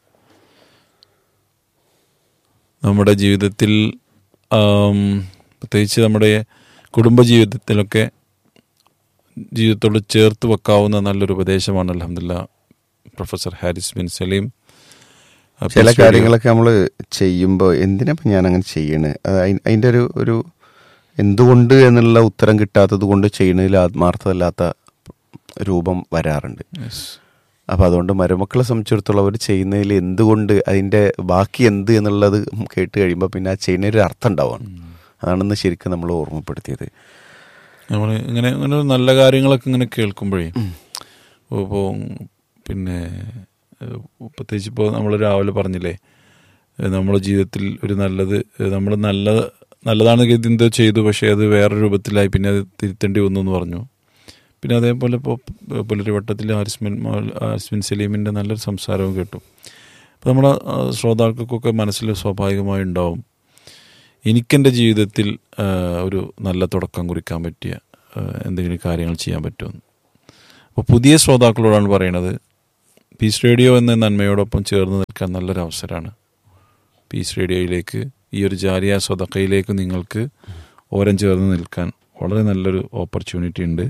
Speaker 2: നമ്മുടെ ജീവിതത്തിൽ ആം, പ്രത്യേകിച്ച് നമ്മുടെ കുടുംബജീവിതത്തിലൊക്കെ ജീവിതത്തോട് ചേർത്ത് വെക്കാവുന്ന നല്ലൊരു ഉപദേശമാണ് അലഹമില്ല പ്രൊഫസർ ഹാരിസ് ബിൻ സലീം ആ,
Speaker 1: ചില
Speaker 2: പീസ്
Speaker 1: കാര്യങ്ങളൊക്കെ നമ്മൾ ചെയ്യുമ്പോൾ എന്തിനാ ഞാൻ അങ്ങനെ ചെയ്യണ് അത് അയി- അതിന്റെ ഒരു ഒരു എന്തുകൊണ്ട് എന്നുള്ള ഉത്തരം കിട്ടാത്തത് കൊണ്ട് ചെയ്യണതിൽ ആത്മാർത്ഥമല്ലാത്ത രൂപം വരാറുണ്ട്
Speaker 2: റേഡിയോ. Yes.
Speaker 1: അപ്പം അതുകൊണ്ട് മരുമക്കളെ സംബന്ധിച്ചിടത്തോളം അവർ ചെയ്യുന്നതിൽ എന്തുകൊണ്ട് അതിൻ്റെ ബാക്കി എന്ത് എന്നുള്ളത് കേട്ട് കഴിയുമ്പോൾ പിന്നെ ആ ചെയ്യുന്നതിൽ ഒരു അർത്ഥം ഉണ്ടാവുകയാണ് അതാണെന്ന് ശരിക്കും നമ്മൾ ഓർമ്മപ്പെടുത്തിയത്
Speaker 2: നമ്മൾ ഇങ്ങനെ ഇങ്ങനെ നല്ല കാര്യങ്ങളൊക്കെ ഇങ്ങനെ കേൾക്കുമ്പോഴേ ഇപ്പോൾ പിന്നെ ഏഹ്, പ്രത്യേകിച്ച് ഇപ്പോൾ നമ്മൾ രാവിലെ പറഞ്ഞില്ലേ ഏഹ്, നമ്മുടെ ജീവിതത്തിൽ ഒരു നല്ലത് നമ്മൾ നല്ല നല്ലതാണെന്ന് കരുതി എന്തോ ചെയ്തു പക്ഷേ അത് വേറെ രൂപത്തിലായി പിന്നെ അത് തിരുത്തേണ്ടി വന്നു എന്ന് പറഞ്ഞു പിന്നെ അതേപോലെ ഇപ്പോൾ പുലരിവട്ടത്തിൽ ആരിസ്മിൻ ആരിസ്മിൻ സലീമിൻ്റെ നല്ലൊരു സംസാരവും കേട്ടു അപ്പോൾ നമ്മുടെ ആ, ശ്രോതാക്കൾക്കൊക്കെ മനസ്സിൽ സ്വാഭാവികമായി ഉണ്ടാവും എനിക്കെൻ്റെ ജീവിതത്തിൽ ആ, ഒരു നല്ല തുടക്കം കുറിക്കാൻ പറ്റിയ ആ, എന്തെങ്കിലും കാര്യങ്ങൾ ചെയ്യാൻ പറ്റുമെന്ന് അപ്പോൾ പുതിയ ശ്രോതാക്കളോടാണ് പറയണത് പീസ് റേഡിയോ എന്ന നന്മയോടൊപ്പം ചേർന്ന് നിൽക്കാൻ നല്ലൊരു അവസരമാണ് പീസ് റേഡിയോയിലേക്ക് ഈ ഒരു ജാരിയ സ്വതക്കയിലേക്ക് നിങ്ങൾക്ക് ഓരം ചേർന്ന് നിൽക്കാൻ വളരെ നല്ലൊരു ഓപ്പർച്യൂണിറ്റി ഉണ്ട്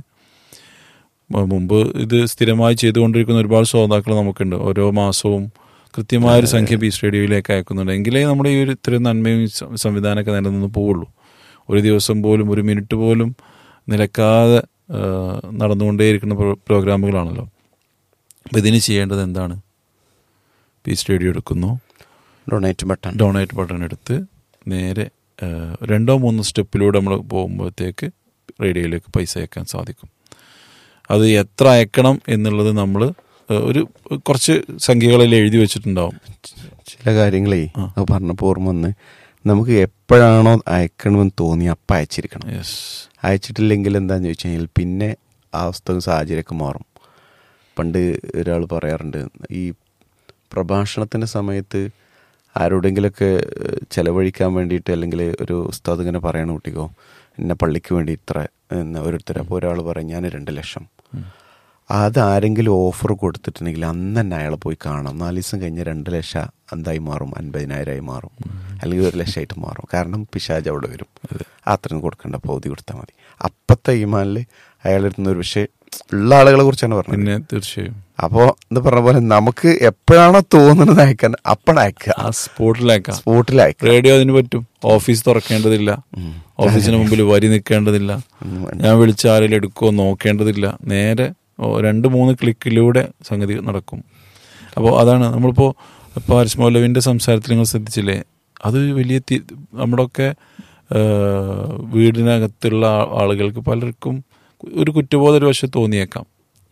Speaker 2: മ- മുമ്പ് ഇത് സ്ഥിരമായി ചെയ്തുകൊണ്ടിരിക്കുന്ന ഒരുപാട് ശ്രോതാക്കൾ നമുക്കുണ്ട് ഓരോ മാസവും കൃത്യമായൊരു സംഖ്യ പീസ് റേഡിയോയിലേക്ക് അയക്കുന്നുണ്ട് എങ്കിലേ നമ്മുടെ ഈ ഒരു ഇത്രയും നന്മയും ഈ സം- സംവിധാനമൊക്കെ നിലനിന്ന് പോവുള്ളൂ ഒരു ദിവസം പോലും ഒരു മിനിറ്റ് പോലും നിലക്കാതെ ആ, നടന്നുകൊണ്ടേയിരിക്കുന്ന പ്രോ- പ്രോഗ്രാമുകളാണല്ലോ അപ്പോൾ ഇതിന് ചെയ്യേണ്ടത് എന്താണ് പീസ് റേഡിയോ എടുക്കുന്നു
Speaker 1: ഡൊണേറ്റ് ബട്ടൺ
Speaker 2: ഡൊണേറ്റ് ബട്ടൺ എടുത്ത് നേരെ ആ, രണ്ടോ മൂന്നോ സ്റ്റെപ്പിലൂടെ നമ്മൾ പോകുമ്പോഴത്തേക്ക് റേഡിയോയിലേക്ക് പൈസ അയക്കാൻ സാധിക്കും അത് എത്ര അയക്കണം എന്നുള്ളത് നമ്മൾ ഒരു കുറച്ച് സംഖ്യകളിൽ എഴുതി വെച്ചിട്ടുണ്ടാവും
Speaker 1: ചില കാര്യങ്ങളേ
Speaker 2: ആ.
Speaker 1: അത് പറഞ്ഞപ്പോൾ ഓർമ്മ വന്ന് നമുക്ക് എപ്പോഴാണോ അയക്കണമെന്ന് തോന്നി അപ്പം അയച്ചിരിക്കണം
Speaker 2: യെസ്
Speaker 1: അയച്ചിട്ടില്ലെങ്കിൽ എന്താന്ന് ചോദിച്ചു കഴിഞ്ഞാൽ പിന്നെ ആ അവസ്ഥ സാഹചര്യമൊക്കെ മാറും പണ്ട് ഒരാൾ പറയാറുണ്ട് ഈ പ്രഭാഷണത്തിൻ്റെ സമയത്ത് ആരോടെങ്കിലൊക്കെ ഏഹ്, ചെലവഴിക്കാൻ വേണ്ടിയിട്ട് അല്ലെങ്കിൽ ഒരു ഉസ്താദ് ഇങ്ങനെ പറയണ കുട്ടിക്കോ എന്നെ പള്ളിക്ക് വേണ്ടി ഇത്ര എന്ന് ഓരോരുത്തർ അപ്പോൾ ഒരാൾ പറയും ഞാൻ രണ്ട് ലക്ഷം അത് ആരെങ്കിലും ഓഫർ കൊടുത്തിട്ടുണ്ടെങ്കിൽ അന്ന് തന്നെ അയാളെ പോയി കാണാം നാല് ദിവസം കഴിഞ്ഞ് രണ്ട് ലക്ഷം എന്തായി മാറും അൻപതിനായിരമായി മാറും അല്ലെങ്കിൽ ഒരു ലക്ഷമായിട്ട് മാറും കാരണം പിശാജ് അവിടെ വരും അത്രയും കൊടുക്കേണ്ട പൗതി കൊടുത്താൽ മതി അപ്പത്തെ ഈമാനിൽ അയാളെടുത്തുന്ന ഒരു പക്ഷേ ഉള്ള ആളുകളെ കുറിച്ചാണ് പറഞ്ഞത്
Speaker 2: പിന്നെ തീർച്ചയായും
Speaker 1: അപ്പോൾ എന്ന് പറഞ്ഞ പോലെ നമുക്ക് എപ്പോഴാണോ തോന്നുന്നത് അയക്കാൻ അപ്പോൾ അയക്കുക
Speaker 2: ആ സ്പോട്ടിലേക്കാം
Speaker 1: സ്പോട്ടിൽ അയക്കുക
Speaker 2: റേഡിയോ അതിന് പറ്റും ഓഫീസ് തുറക്കേണ്ടതില്ല ഓഫീസിന് മുമ്പിൽ വരി നിൽക്കേണ്ടതില്ല ഞാൻ വിളിച്ച ആരെങ്കിലും എടുക്കുമോ നോക്കേണ്ടതില്ല നേരെ ഓ, രണ്ട് മൂന്ന് ക്ലിക്കിലൂടെ സംഗതി നടക്കും അപ്പോൾ അതാണ് നമ്മളിപ്പോൾ ഇപ്പോൾ ഹാരിസ് മൗലവിൻ്റെ സംസാരത്തിൽ നിങ്ങൾ ശ്രദ്ധിച്ചില്ലേ അത് വലിയ തി- നമ്മുടെയൊക്കെ ആ, വീടിനകത്തുള്ള ആ- ആളുകൾക്ക് പലർക്കും ഒരു കുറ്റബോധം ഒരു വശം തോന്നിയേക്കാം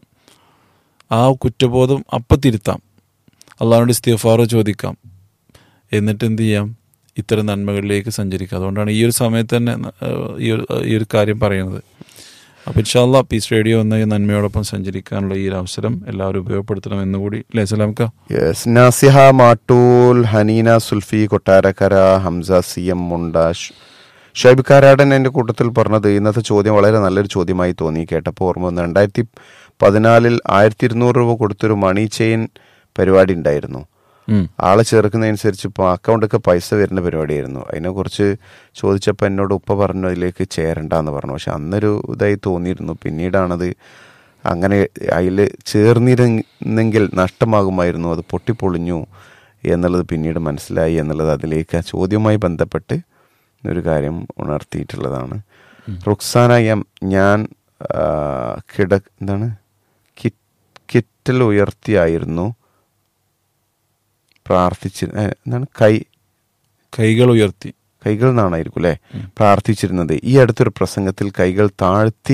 Speaker 2: ആ കുറ്റബോധം അപ്പം തിരുത്താം അള്ളാഹുവിൻ്റെ ഇസ്തിഫാറോ ചോദിക്കാം എന്നിട്ട് എന്ത് ചെയ്യാം ഇത്തരം നന്മകളിലേക്ക് സഞ്ചരിക്കുക അതുകൊണ്ടാണ് ഈ ഒരു സമയത്ത് തന്നെ ഏഹ്, ഈ ഒരു ഈ ഒരു കാര്യം പറയുന്നത് അപ്പോൾ ഇൻഷാല്ല പീസ് റേഡിയോ എന്ന ഈ നന്മയോടൊപ്പം സഞ്ചരിക്കാനുള്ള ഈ ഒരു അവസരം എല്ലാവരും ഉപയോഗപ്പെടുത്തണം എന്നുകൂടി അല്ലേ സലാംക്ക
Speaker 1: yes Nasiha Mattool Haneena Sulfi Kottarakkara Hamsa C M Munda ഷ്- ഷൈബ് കാരാടൻ എൻ്റെ കൂട്ടത്തിൽ പറഞ്ഞത് ഇന്നത്തെ ചോദ്യം വളരെ നല്ലൊരു ചോദ്യമായി തോന്നി കേട്ടപ്പോൾ ഓർമ്മ വന്നു രണ്ടായിരത്തി പതിനാലിൽ ആയിരത്തി ഇരുന്നൂറ് രൂപ കൊടുത്തൊരു മണി ചെയിൻ പരിപാടി ഉണ്ടായിരുന്നു
Speaker 2: ഉം.
Speaker 1: ആളെ ചേർക്കുന്നതനുസരിച്ച് ഇപ്പോൾ അക്കൗണ്ടൊക്കെ പൈസ വരുന്ന പരിപാടിയായിരുന്നു അതിനെക്കുറിച്ച് ചോദിച്ചപ്പോൾ എന്നോട് ഉപ്പ പറഞ്ഞു അതിലേക്ക് ചേരണ്ടെന്ന് പറഞ്ഞു പക്ഷെ അന്നൊരു ഇതായി തോന്നിയിരുന്നു പിന്നീടാണത് അങ്ങനെ അതിൽ ചേർന്നിരുന്നെങ്കിൽ നഷ്ടമാകുമായിരുന്നു അത് പൊട്ടിപ്പൊളിഞ്ഞു എന്നുള്ളത് പിന്നീട് മനസ്സിലായി എന്നുള്ളത് അതിലേക്ക് ആ ചോദ്യവുമായി ബന്ധപ്പെട്ട് ഒരു കാര്യം ഉണർത്തിയിട്ടുള്ളതാണ് റുക്സാന എം ഞാൻ ആ, കിട എന്താണ് കി- കിറ്റൽ ഉയർത്തിയായിരുന്നു പ്രാർത്ഥിച്ചി ഏ, എന്താണ് കൈ
Speaker 2: കൈകൾ ഉയർത്തി
Speaker 1: കൈകൾ നിന്നാണായിരിക്കും അല്ലേ പ്രാർത്ഥിച്ചിരുന്നത് ഈ അടുത്തൊരു പ്രസംഗത്തിൽ കൈകൾ താഴ്ത്തി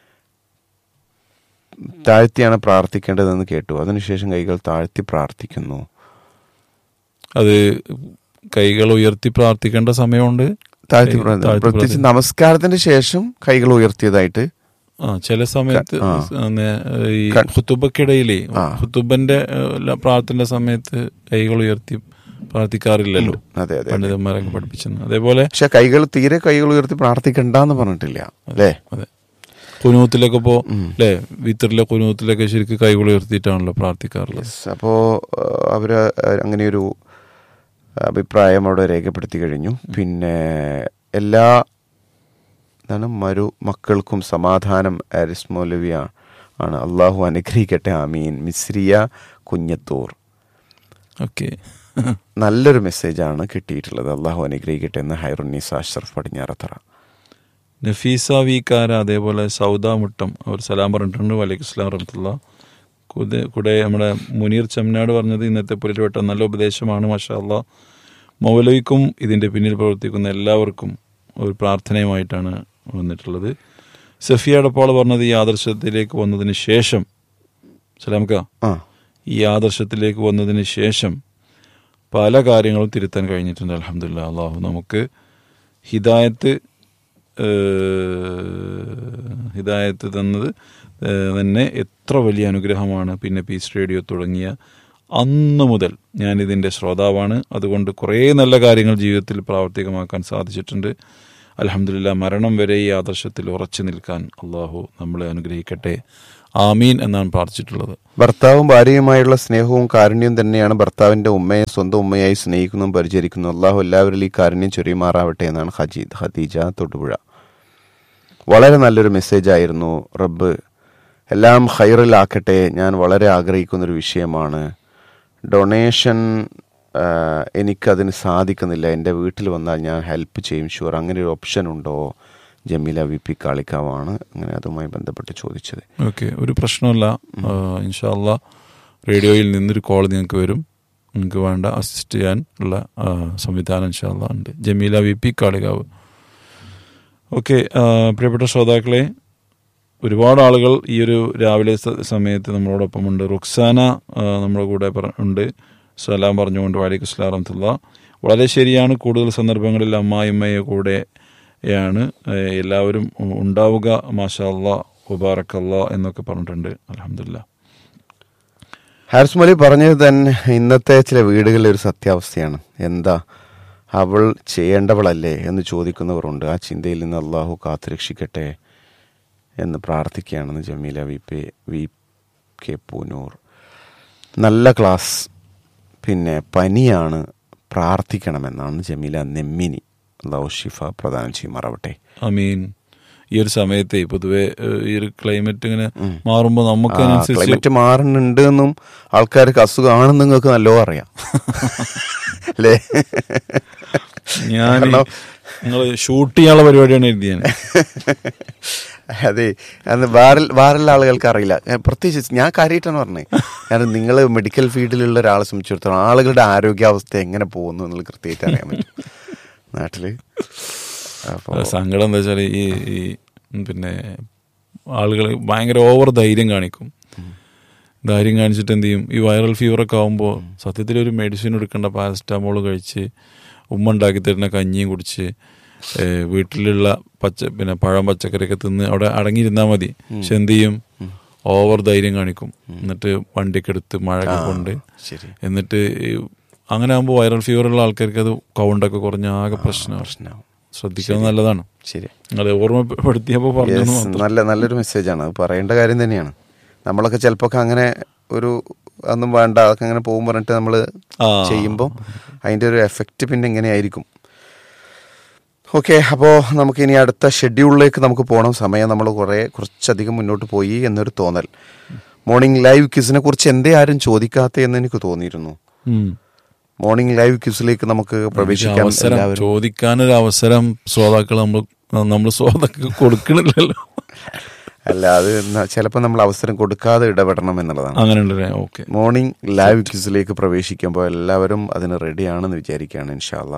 Speaker 1: താഴ്ത്തിയാണ് പ്രാർത്ഥിക്കേണ്ടതെന്ന് കേട്ടു അതിനുശേഷം കൈകൾ താഴ്ത്തി പ്രാർത്ഥിക്കുന്നു
Speaker 2: അത് കൈകൾ ഉയർത്തി പ്രാർത്ഥിക്കേണ്ട സമയമുണ്ട്
Speaker 1: താഴ്ത്തി
Speaker 2: കൈ-
Speaker 1: പ്രാർത്ഥി-
Speaker 2: താഴ്ത്തി
Speaker 1: പ്രത്യേകിച്ച്
Speaker 2: പ്രാർത്ഥി-
Speaker 1: നമസ്കാരത്തിന് ശേഷം കൈകൾ ഉയർത്തിയതായിട്ട്
Speaker 2: ആ ചില സമയത്ത്
Speaker 1: ആ.
Speaker 2: നേ- ഈ
Speaker 1: ക-
Speaker 2: ഹുത്തുബക്കിടയിലെ
Speaker 1: ആ.
Speaker 2: ഹുത്തുബന്റെ പ്രാർത്ഥന സമയത്ത് കൈകൾ ഉയർത്തി പ്രാർത്ഥിക്കാറില്ലല്ലോ
Speaker 1: അതെ അതെ
Speaker 2: പണ്ഡിതന്മാരൊക്കെ പഠിപ്പിച്ചെന്ന് അതേപോലെ
Speaker 1: പക്ഷെ കൈകൾ തീരെ കൈകൾ ഉയർത്തി പ്രാർത്ഥിക്കണ്ടെന്ന് പറഞ്ഞിട്ടില്ല അല്ലേ
Speaker 2: അതെ കുനൂത്തിലൊക്കെ പോ അല്ലേ വിത്തറിലെ കുനൂത്തിലൊക്കെ ശരിക്കും കൈകൾ ഉയർത്തിയിട്ടാണല്ലോ പ്രാർത്ഥിക്കാറുള്ളത്
Speaker 1: യെസ് അപ്പോൾ അവർ അങ്ങനെയൊരു അഭിപ്രായം അവിടെ രേഖപ്പെടുത്തി കഴിഞ്ഞു പിന്നെ എല്ലാ എന്താണ് മരു മക്കൾക്കും സമാധാനം ആരിസ് മൗലവിയ ആണ് അള്ളാഹു അനുഗ്രഹിക്കട്ടെ ആമീൻ മിസ്രിയ കുഞ്ഞത്തൂർ
Speaker 2: ഓക്കെ
Speaker 1: നല്ലൊരു മെസ്സേജാണ് കിട്ടിയിട്ടുള്ളത് അള്ളാഹു അനുഗ്രഹിക്കട്ടെ എന്ന് ഹൈറുന്നീസ് അഷ്റഫ് പടിഞ്ഞാറത്തറ
Speaker 2: നഫീസ വീക്കാര അതേപോലെ സൗദ മുട്ടം അവർ സലാം പറഞ്ഞിട്ടുണ്ട് വലൈക്കും സ്ലാം റഹ്മത്തുള്ള കൂടെ കൂടെ നമ്മുടെ മുനീർ ചമ്മനാട് പറഞ്ഞത് ഇന്നത്തെ പുലരുവട്ടം നല്ല ഉപദേശമാണ് മാഷാ അല്ലാ മൗലവിക്കും ഇതിൻ്റെ പിന്നിൽ പ്രവർത്തിക്കുന്ന എല്ലാവർക്കും ഒരു പ്രാർത്ഥനയുമായിട്ടാണ് വന്നിട്ടുള്ളത് സഫിയ അടപ്പാൾ പറഞ്ഞത് ഈ ആദർശത്തിലേക്ക് വന്നതിന് ശേഷം സലാംക്ക
Speaker 1: ആ
Speaker 2: ഈ ആദർശത്തിലേക്ക് വന്നതിന് ശേഷം പല കാര്യങ്ങളും തിരുത്താൻ കഴിഞ്ഞിട്ടുണ്ട് അലഹമില്ല അള്ളാഹു നമുക്ക് ഹിദായത്ത് ഏഹ്, ഹിദായത്ത് തന്നത് ഏഹ്, തന്നെ എത്ര വലിയ അനുഗ്രഹമാണ് പിന്നെ പീസ് റേഡിയോ തുടങ്ങിയ അന്ന് മുതൽ ഞാനിതിൻ്റെ ശ്രോതാവാണ് അതുകൊണ്ട് കുറേ നല്ല കാര്യങ്ങൾ ജീവിതത്തിൽ പ്രാവർത്തികമാക്കാൻ സാധിച്ചിട്ടുണ്ട് അലഹമില്ല മരണം വരെ ഈ ആദർശത്തിൽ ഉറച്ചു നിൽക്കാൻ അള്ളാഹു നമ്മളെ അനുഗ്രഹിക്കട്ടെ ആമീൻ എന്നാണ് പ്രാർത്ഥിച്ചിട്ടുള്ളത്
Speaker 1: ഭർത്താവും ഭാര്യയുമായുള്ള സ്നേഹവും കാരുണ്യവും തന്നെയാണ് ഭർത്താവിന്റെ ഉമ്മയെ സ്വന്തം ഉമ്മയായി സ്നേഹിക്കുന്നതും പരിചരിക്കുന്നതും അള്ളാഹു എല്ലാവരിലും ഈ കാരുണ്യം ചൊരിയുമാറാവട്ടെ എന്നാണ് ഹജീദ് ഖദീജ തൊടുപുഴ വളരെ നല്ലൊരു മെസ്സേജ് ആയിരുന്നു റബ്ബ് എല്ലാം ഹൈറിലാക്കട്ടെ ഞാൻ വളരെ ആഗ്രഹിക്കുന്നൊരു വിഷയമാണ് ഡൊണേഷൻ ആ, എനിക്കതിന് സാധിക്കുന്നില്ല എൻ്റെ വീട്ടിൽ വന്നാൽ ഞാൻ ഹെൽപ്പ് ചെയ്യും ഷുവർ അങ്ങനെ ഒരു ഓപ്ഷൻ ഉണ്ടോ ജമീല വി പി കാളിക്കാവാണ് അങ്ങനെ അതുമായി ബന്ധപ്പെട്ട് ചോദിച്ചത്
Speaker 2: ഓക്കെ ഒരു പ്രശ്നമല്ല ഇൻഷാല്ല റേഡിയോയിൽ നിന്നൊരു കോൾ നിങ്ങൾക്ക് വരും നിങ്ങൾക്ക് വേണ്ട അസിസ്റ്റ് ചെയ്യാൻ ഉള്ള ആ, സംവിധാനം ഇൻഷാല്ല ഉണ്ട് Jameela V P Kalikavu okay പ്രിയപ്പെട്ട ശ്രോതാക്കളെ ഒരുപാട് ആളുകൾ ഈ ഒരു രാവിലെ സ- സമയത്ത് നമ്മളോടൊപ്പം ഉണ്ട് റുക്സാന ആ, നമ്മുടെ കൂടെ പറ- ഉണ്ട് സലാം പറഞ്ഞുകൊണ്ട് വാലിക് ഇസ്ലാം റഹ്മത്തുള്ള വളരെ ശരിയാണ് കൂടുതൽ സന്ദർഭങ്ങളിൽ അമ്മായിമ്മയെ കൂടെയാണ് ഏ, എല്ലാവരും ഉ- ഉണ്ടാവുക മാഷാ അല്ലാ മുബാറക്കല്ല എന്നൊക്കെ പറഞ്ഞിട്ടുണ്ട് അലഹമില്ല
Speaker 1: ഹാരിസ് മലി പറഞ്ഞത് തന്നെ ഇന്നത്തെ ചില വീടുകളിലെ ഒരു സത്യാവസ്ഥയാണ് എന്താ അവൾ ചെയ്യേണ്ടവളല്ലേ എന്ന് ചോദിക്കുന്നവരുണ്ട് ആ ചിന്തയിൽ നിന്ന് അള്ളാഹു കാത്തുരക്ഷിക്കട്ടെ എന്ന് പ്രാർത്ഥിക്കുകയാണെന്ന് Jameela V P V K Poonoor നല്ല ക്ലാസ് പിന്നെ പനിയാണ് പ്രാർത്ഥിക്കണമെന്നാണ് ജമീല നെമ്മിനി അള്ളാഹു ഷിഫ പ്രദാനം ചെയ്യുമാറാവട്ടെ
Speaker 2: അമീൻ ഈ ഒരു സമയത്തെ പൊതുവെ ഏഹ്, ഈ ഒരു ക്ലൈമറ്റ് ഇങ്ങനെ മാറുമ്പോൾ നമുക്ക് അതിനനുസരിച്ച്
Speaker 1: ക്ലൈമറ്റ് മാറുന്നുണ്ട് എന്നും ആൾക്കാർക്ക് അസുഖമാണെന്ന് നിങ്ങൾക്ക് നല്ലോ അറിയാം അല്ലേ
Speaker 2: ഞാൻ
Speaker 1: കാരണം-
Speaker 2: നിങ്ങൾ ഷൂട്ട് ചെയ്യാനുള്ള പരിപാടിയാണ് എഴുതിയത്
Speaker 1: അതെ അത് വേറെ വേറെയുള്ള ആളുകൾക്ക് അറിയില്ല ഏ, പ്രത്യേകിച്ച് ഞാൻ കാര്യമായിട്ടാണ് പറഞ്ഞത് കാരണം നിങ്ങൾ മെഡിക്കൽ ഫീൽഡിലുള്ള ഒരാളെ സംബന്ധിച്ചിടത്തോളം ആളുകളുടെ ആരോഗ്യാവസ്ഥ എങ്ങനെ പോകുന്നു എന്നുള്ളത് കൃത്യമായിട്ട് അറിയാൻ പറ്റും നാട്ടില് അപ്പോൾ
Speaker 2: സങ്കടം എന്താ വെച്ചാൽ ഈ ഈ പിന്നെ ആളുകൾ ഭയങ്കര ഓവർ ധൈര്യം കാണിക്കും ധൈര്യം കാണിച്ചിട്ട് എന്ത് ചെയ്യും ഈ വൈറൽ ഫീവറൊക്കെ ആകുമ്പോൾ സത്യത്തിൽ ഒരു മെഡിസിൻ എടുക്കേണ്ട പാരസ്റ്റമോൾ കഴിച്ച് ഉമ്മ ഉണ്ടാക്കി തരുന്ന കഞ്ഞിയും കുടിച്ച് ഏഹ്, വീട്ടിലുള്ള പച്ച പിന്നെ പഴം പച്ചക്കറിയൊക്കെ തിന്ന് അവിടെ അടങ്ങിയിരുന്നാൽ മതി പക്ഷെ എന്ത് ചെയ്യും ഓവർ ധൈര്യം കാണിക്കും എന്നിട്ട് വണ്ടിയൊക്കെ എടുത്ത് മഴയൊക്കെ കൊണ്ട്
Speaker 1: ശരി
Speaker 2: എന്നിട്ട് ഈ അങ്ങനെ ആകുമ്പോൾ വൈറൽ ഫീവറുള്ള ആൾക്കാർക്ക് അത് കൗണ്ടൊക്കെ കുറഞ്ഞ ആകെ പ്രശ്നമാണ്
Speaker 1: പ്രശ്നമാവും
Speaker 2: ശ്രദ്ധിക്കുന്നത് നല്ലതാണ്
Speaker 1: ശരി
Speaker 2: അത് ഓർമ്മപ്പെടുത്തിയപ്പോൾ പറഞ്ഞു
Speaker 1: Yes,
Speaker 2: മാത്രം.
Speaker 1: നല്ല നല്ലൊരു മെസ്സേജാണ് അത് പറയേണ്ട കാര്യം തന്നെയാണ് നമ്മളൊക്കെ ചിലപ്പോൾ അങ്ങനെ ഒരു ഒന്നും വേണ്ട അതൊക്കെ അങ്ങനെ പോകും പറഞ്ഞിട്ട് നമ്മൾ
Speaker 2: ആ.
Speaker 1: ചെയ്യുമ്പോൾ അതിൻ്റെ ഒരു എഫക്റ്റ് പിന്നെ എങ്ങനെയായിരിക്കും ഓക്കെ അപ്പോൾ നമുക്ക് ഇനി അടുത്ത ഷെഡ്യൂളിലേക്ക് നമുക്ക് പോകണം സമയം നമ്മൾ കുറേ കുറച്ചധികം മുന്നോട്ട് പോയി എന്നൊരു തോന്നൽ മോർണിംഗ് ലൈവ് ക്വിസിനെ കുറിച്ച് എന്തേ ആരും ചോദിക്കാത്ത എന്ന് എനിക്ക് തോന്നിയിരുന്നു
Speaker 2: ഉം.
Speaker 1: മോർണിംഗ് ലൈവ് ക്വിസിലേക്ക് നമുക്ക് പ്രവേശിക്കാം
Speaker 2: അവസരം
Speaker 1: എല്ലാവരും
Speaker 2: ചോദിക്കാനൊരു അവസരം ശ്രോതാക്കൾ നമ്മൾ നമ്മൾ ശ്രോതാക്കൾ കൊടുക്കണില്ലല്ലോ
Speaker 1: അല്ല അത് ചിലപ്പോൾ നമ്മൾ അവസരം കൊടുക്കാതെ ഇടപെടണം എന്നുള്ളതാണ്
Speaker 2: അങ്ങനെ ഉണ്ടല്ലേ ഓക്കെ
Speaker 1: മോർണിംഗ് ലൈവ് ക്യൂസിലേക്ക് പ്രവേശിക്കുമ്പോൾ എല്ലാവരും അതിന് റെഡിയാണെന്ന് വിചാരിക്കുകയാണ് ഇൻഷാല്ല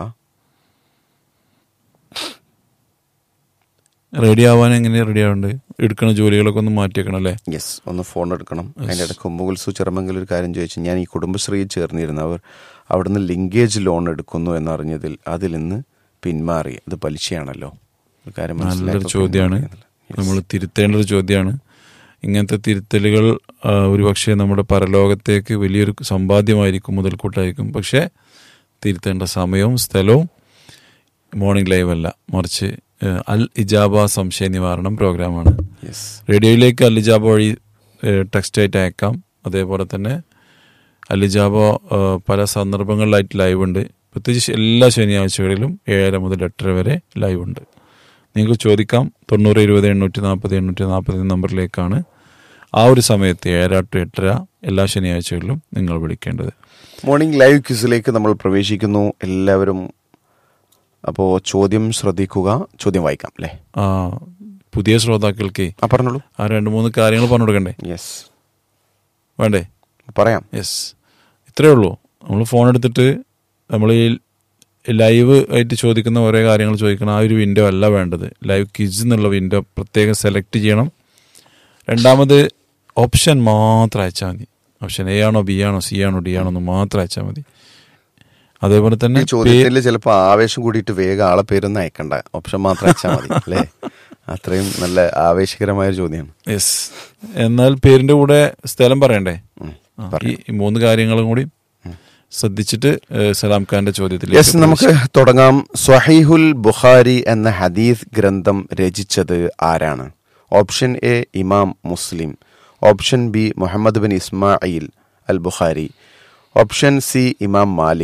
Speaker 2: റെഡി ആവാൻ എങ്ങനെ റെഡി ആവുന്നുണ്ട് എടുക്കണ ജോലികളൊക്കെ ഒന്ന് മാറ്റിയേക്കണം അല്ലേ
Speaker 1: യെസ് ഒന്ന് ഫോൺ എടുക്കണം അതിൻ്റെ ഇടയ്ക്ക് മുകുൽസു ചെറുമെങ്കിൽ ഒരു കാര്യം ചോദിച്ചു ഞാൻ ഈ കുടുംബശ്രീയിൽ ചേർന്നിരുന്നവർ അവിടുന്ന് ലിങ്കേജ് ലോൺ എടുക്കുന്നു എന്നറിഞ്ഞതിൽ അതിൽ നിന്ന് പിന്മാറി അത് പലിശയാണല്ലോ ഒരു കാര്യം
Speaker 2: നല്ലൊരു
Speaker 1: മനസ്സിലായപ്പോൾ
Speaker 2: ചോദ്യമാണ്
Speaker 1: പിന്മാറി എന്നല്ല. Yes.
Speaker 2: നമ്മൾ തിരുത്തേണ്ട ഒരു ചോദ്യമാണ് ഇങ്ങനത്തെ തിരുത്തലുകൾ ആ, ഒരുപക്ഷെ നമ്മുടെ പരലോകത്തേക്ക് വലിയൊരു സമ്പാദ്യമായിരിക്കും മുതൽക്കൂട്ടായിരിക്കും പക്ഷേ തിരുത്തേണ്ട സമയവും സ്ഥലവും മോർണിംഗ് ലൈവ് അല്ല മറിച്ച് ഏ, അൽ ഇജാബ സംശയ നിവാരണം പ്രോഗ്രാമാണ്
Speaker 1: Yes.
Speaker 2: റേഡിയോയിലേക്ക് അൽ ഇജാബ വഴി ടെക്സ്റ്റ് ആയിട്ട് അയക്കാം അതേപോലെ തന്നെ അൽ ഇജാബ ഏ, പല സന്ദർഭങ്ങളിലായിട്ട് ലൈവ് ഉണ്ട് പ്രത്യേകിച്ച് എല്ലാ ശനിയാഴ്ചകളിലും ഏഴര മുതൽ എട്ടര വരെ ലൈവ് ഉണ്ട് നിങ്ങൾക്ക് ചോദിക്കാം തൊണ്ണൂറ് ഇരുപത് എണ്ണൂറ്റി നാൽപ്പത് എണ്ണൂറ്റി നാൽപ്പത് നമ്പറിലേക്കാണ് ആ ഒരു സമയത്ത് ഏഴര ടു എട്ടര എല്ലാ ശനിയാഴ്ചകളിലും നിങ്ങൾ വിളിക്കേണ്ടത്
Speaker 1: മോർണിംഗ് ലൈവ് ക്യൂസിലേക്ക് നമ്മൾ പ്രവേശിക്കുന്നു എല്ലാവരും അപ്പോൾ ചോദ്യം ശ്രദ്ധിക്കുക ചോദ്യം വായിക്കാം അല്ലേ
Speaker 2: ആ പുതിയ ശ്രോതാക്കൾക്ക്
Speaker 1: ആ പറഞ്ഞോളൂ
Speaker 2: ആ രണ്ട് മൂന്ന് കാര്യങ്ങൾ പറഞ്ഞു കൊടുക്കണ്ടേ
Speaker 1: യെസ്
Speaker 2: വേണ്ടേ
Speaker 1: പറയാം
Speaker 2: യെസ് ഇത്രയേ ഉള്ളൂ നമ്മൾ ഫോൺ എടുത്തിട്ട് നമ്മൾ ഈ ലൈവ് ആയിട്ട് ചോദിക്കുന്ന ഓരോ കാര്യങ്ങൾ ചോദിക്കണം ആ ഒരു വിൻഡോ അല്ല വേണ്ടത് ലൈവ് കിസ് എന്നുള്ള വിൻഡോ പ്രത്യേകം സെലക്ട് ചെയ്യണം രണ്ടാമത് ഓപ്ഷൻ മാത്രം അയച്ചാൽ മതി ഓപ്ഷൻ എ ആണോ ബി ആണോ സി ആണോ ഡി ആണോ എന്ന് മാത്രം അയച്ചാൽ മതി അതേപോലെ തന്നെ
Speaker 1: ഈ ചോദ്യത്തിൽ ചിലപ്പോൾ ആവേശം കൂടിയിട്ട് വേഗം ആളെ പേരൊന്നും അയക്കണ്ട ഓപ്ഷൻ മാത്രം അയച്ചാൽ മതി അല്ലേ അത്രയും നല്ല ആവേശകരമായ ഒരു ചോദ്യമാണ്
Speaker 2: യെസ് എന്നാൽ പേരിന്റെ കൂടെ സ്ഥലം പറയണ്ടേ
Speaker 1: ഉം,
Speaker 2: ആ,
Speaker 1: പറയാം.
Speaker 2: ഈ ഈ മൂന്ന് കാര്യങ്ങളും കൂടി ശ്രദ്ധിച്ചിട്ട് ഏഹ്, സലാം ഖാന്റെ
Speaker 1: യെസ്
Speaker 2: ചോദ്യത്തിലേക്ക്
Speaker 1: നമുക്ക് തുടങ്ങാം സ്വഹീഹുൽ ബുഖാരി എന്ന ഹദീസ് ഗ്രന്ഥം രചിച്ചത് ആരാണ് option A Imam Muslim option B Muhammad bin Ismail al Bukhari option C Imam Malik